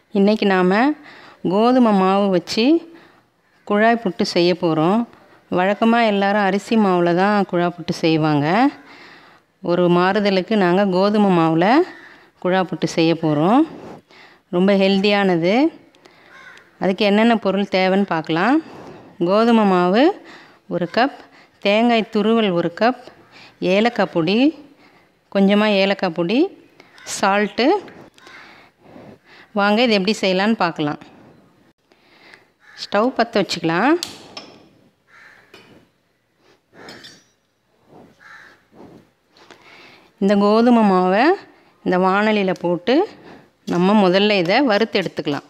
இன்றைக்கி நாம் கோதுமை மாவு வச்சு குழாய் புட்டு செய்ய போகிறோம் வழக்கமாக எல்லாரும் அரிசி மாவில் தான் குழாய் புட்டு செய்வாங்க ஒரு மாறுதலுக்கு நாங்கள் கோதுமை மாவில் குழாய் புட்டு செய்ய போகிறோம் ரொம்ப ஹெல்த்தியானது அதுக்கு என்னென்ன பொருள் தேவைன்னு பார்க்கலாம் கோதுமை மாவு ஒரு கப் தேங்காய் துருவல் ஒரு கப் ஏலக்காய் பொடி கொஞ்சமாக ஏலக்காய் பொடி சால்ட்டு வாங்க இது எப்படி செய்யலான்னு பார்க்கலாம் ஸ்டவ் பற்ற வச்சுக்கலாம் இந்த கோதுமை மாவை இந்த வானலியில் போட்டு நம்ம முதல்ல இதை வறுத்து எடுத்துக்கலாம்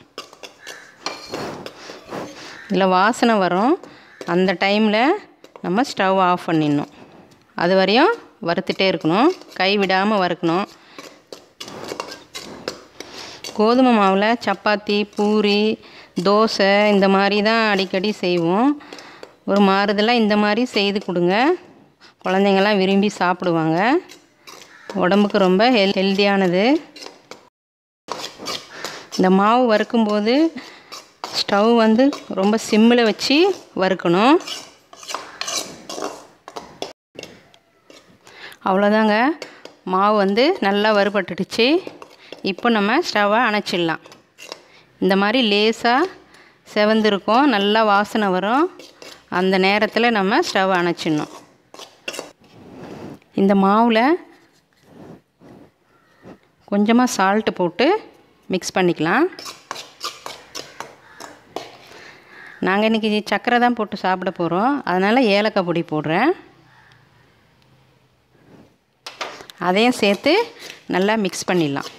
இதில் வாசனை வரும் அந்த டைமில் நம்ம ஸ்டவ் ஆஃப் பண்ணிடணும் அது வரையும் வறுத்துட்டே இருக்கணும் கை விடாமல் வறுக்கணும் கோதுமை மாவில் சப்பாத்தி பூரி தோசை இந்த மாதிரி தான் அடிக்கடி செய்வோம் ஒரு மாறுதலாக இந்த மாதிரி செய்து கொடுங்க குழந்தைங்கள்லாம் விரும்பி சாப்பிடுவாங்க உடம்புக்கு ரொம்ப ஹெல் ஹெல்த்தியானது இந்த மாவு வறுக்கும்போது ஸ்டவ் வந்து ரொம்ப சிம்மில் வச்சு வறுக்கணும் அவ்வளோதாங்க மாவு வந்து நல்லா வறுபட்டுடுச்சு இப்போ நம்ம ஸ்டவ்வை அணைச்சிடலாம் இந்த மாதிரி லேசாக செவந்திருக்கும் நல்லா வாசனை வரும் அந்த நேரத்தில் நம்ம ஸ்டவ் அணைச்சிடணும் இந்த மாவில் கொஞ்சமாக சால்ட்டு போட்டு மிக்ஸ் பண்ணிக்கலாம் நாங்கள் இன்றைக்கி சர்க்கரை தான் போட்டு சாப்பிட போகிறோம் அதனால் ஏலக்காய் பொடி போடுறேன் அதையும் சேர்த்து நல்லா மிக்ஸ் பண்ணிடலாம்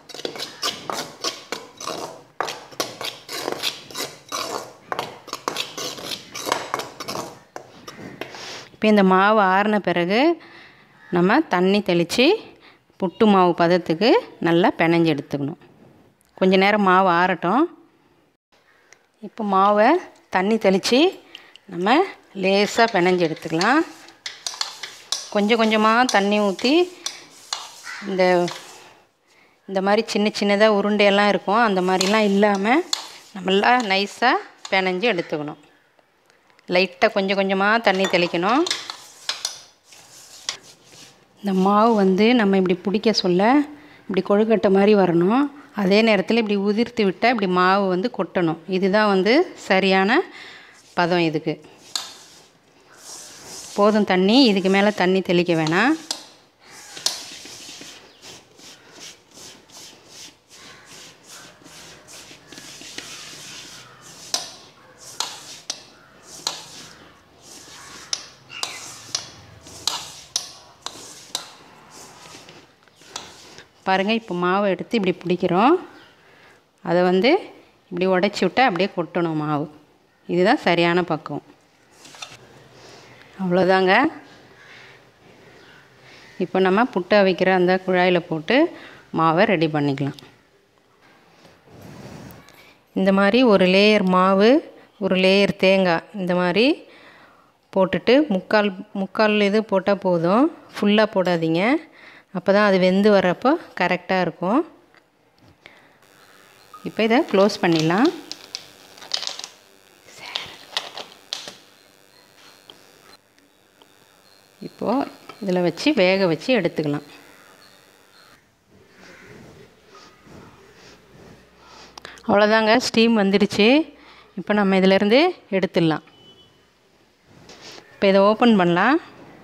இப்போ இந்த மாவு ஆறின பிறகு நம்ம தண்ணி தெளித்து புட்டு மாவு பதத்துக்கு நல்லா பிணைஞ்சு எடுத்துக்கணும் கொஞ்ச நேரம் மாவு ஆறட்டும் இப்போ மாவை தண்ணி தெளித்து நம்ம லேசாக பிணைஞ்சு எடுத்துக்கலாம் கொஞ்சம் கொஞ்சமாக தண்ணி ஊற்றி இந்த இந்த மாதிரி சின்ன சின்னதாக உருண்டையெல்லாம் இருக்கும் அந்த மாதிரிலாம் இல்லாமல் நம்மளா நைஸாக பிணைஞ்சு எடுத்துக்கணும் லைட்டாக கொஞ்சம் கொஞ்சமாக தண்ணி தெளிக்கணும் இந்த மாவு வந்து நம்ம இப்படி பிடிக்க சொல்ல இப்படி கொழுக்கட்டை மாதிரி வரணும் அதே நேரத்தில் இப்படி உதிர்த்து விட்டால் இப்படி மாவு வந்து கொட்டணும் இதுதான் வந்து சரியான பதம் இதுக்கு போதும் தண்ணி இதுக்கு மேலே தண்ணி தெளிக்க வேணாம் பாருங்கள் இப்போ மாவை எடுத்து இப்படி பிடிக்கிறோம் அதை வந்து இப்படி உடச்சி விட்டால் அப்படியே கொட்டணும் மாவு இதுதான் சரியான பக்கம் அவ்வளோதாங்க இப்போ நம்ம புட்டை வைக்கிற அந்த குழாயில் போட்டு மாவை ரெடி பண்ணிக்கலாம் இந்த மாதிரி ஒரு லேயர் மாவு ஒரு லேயர் தேங்காய் இந்த மாதிரி போட்டுட்டு முக்கால் முக்கால் இது போட்டால் போதும் ஃபுல்லாக போடாதீங்க அப்போ தான் அது வெந்து வரப்போ கரெக்டாக இருக்கும் இப்போ இதை க்ளோஸ் பண்ணிடலாம் இப்போது இதில் வச்சு வேக வச்சு எடுத்துக்கலாம் அவ்வளோதாங்க ஸ்டீம் வந்துடுச்சு இப்போ நம்ம இதிலேருந்து எடுத்துடலாம் இப்போ இதை ஓப்பன் பண்ணலாம்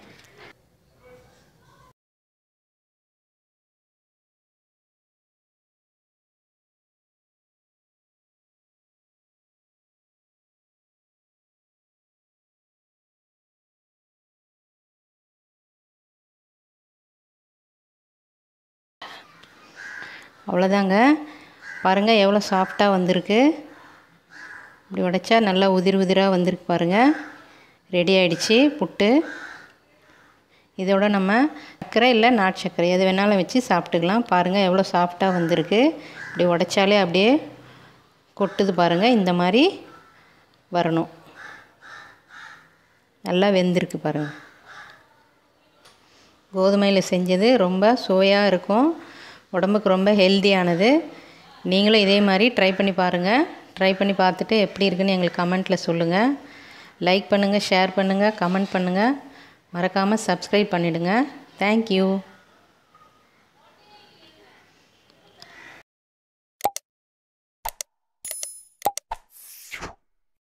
அவ்வளோதாங்க பாருங்கள் எவ்வளோ சாஃப்டாக வந்திருக்கு இப்படி உடைச்சா நல்லா உதிர் உதிராக வந்திருக்கு பாருங்கள் ரெடி ஆகிடுச்சி புட்டு இதோட நம்ம சர்க்கரை இல்லை நாட்டு சர்க்கரை எது வேணாலும் வச்சு சாப்பிட்டுக்கலாம் பாருங்கள் எவ்வளோ சாஃப்டாக வந்திருக்கு இப்படி உடைச்சாலே அப்படியே கொட்டுது பாருங்கள் இந்த மாதிரி வரணும் நல்லா வெந்திருக்கு பாருங்கள் கோதுமையில் செஞ்சது ரொம்ப சுவையாக இருக்கும் உடம்புக்கு ரொம்ப ஹெல்த்தியானது நீங்களும் இதே மாதிரி ட்ரை பண்ணி பாருங்கள் ட்ரை பண்ணி பார்த்துட்டு எப்படி இருக்குன்னு எங்களுக்கு கமெண்ட்டில் சொல்லுங்கள் லைக் பண்ணுங்கள் ஷேர் பண்ணுங்கள் கமெண்ட் பண்ணுங்கள் மறக்காமல் சப்ஸ்கிரைப் பண்ணிவிடுங்க தேங்க்யூ